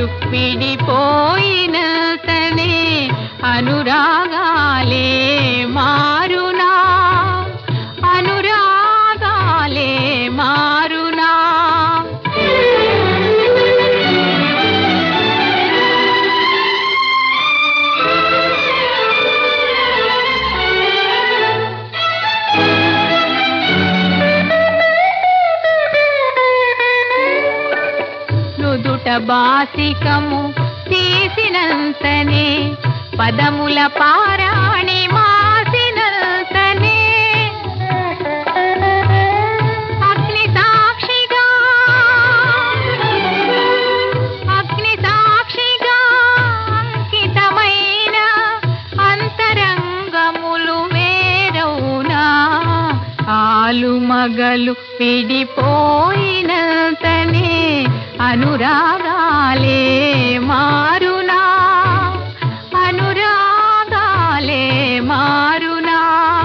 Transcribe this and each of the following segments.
మగలు విడిపోయినతనే అనురాగాలే మారునా అనురాగాలే మారునా నుదుట బాసికము తీసినంతనే పదముల పారాణి మాసినంతనే అగ్ని సాక్షిగా అగ్ని సాక్షిగా అంకితమైన అంతరంగములు వేరవునా ఆలు మగలు విడిపోయినతనే అనురాగాలే మారునా అనురాగాలే మారునా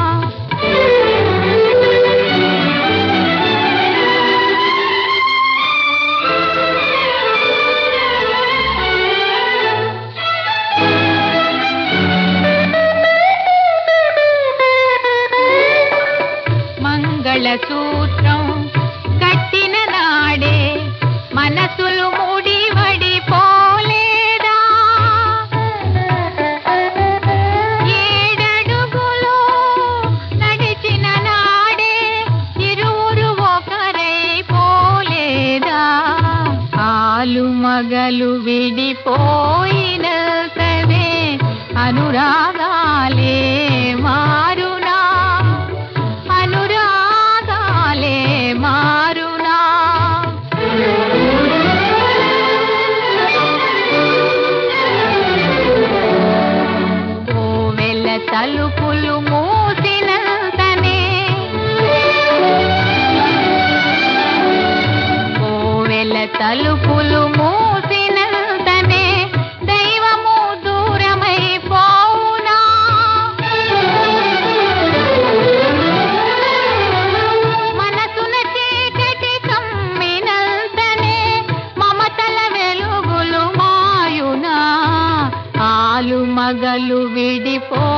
మంగళ సూత్రం కట్టిన నాడే మనసులు ముడివడి పోలేదా ఏడడుగులు నడిచిన నాడే ఇరువురు ఒకరై పోలేదా ఆలు మగలు విడిపోయిన సరే అనురాగాలే మారునా అనురాగాలే మారునా కోవెల తలుపులు మూసినంతనే కోవెల తలుపులు మూసినంతనే దైవము దూరమై పోవునా మనసున చీకటి కమ్మినంతనే మమతల వెలుగులు మాయునా ఆలు మగలు విడిపో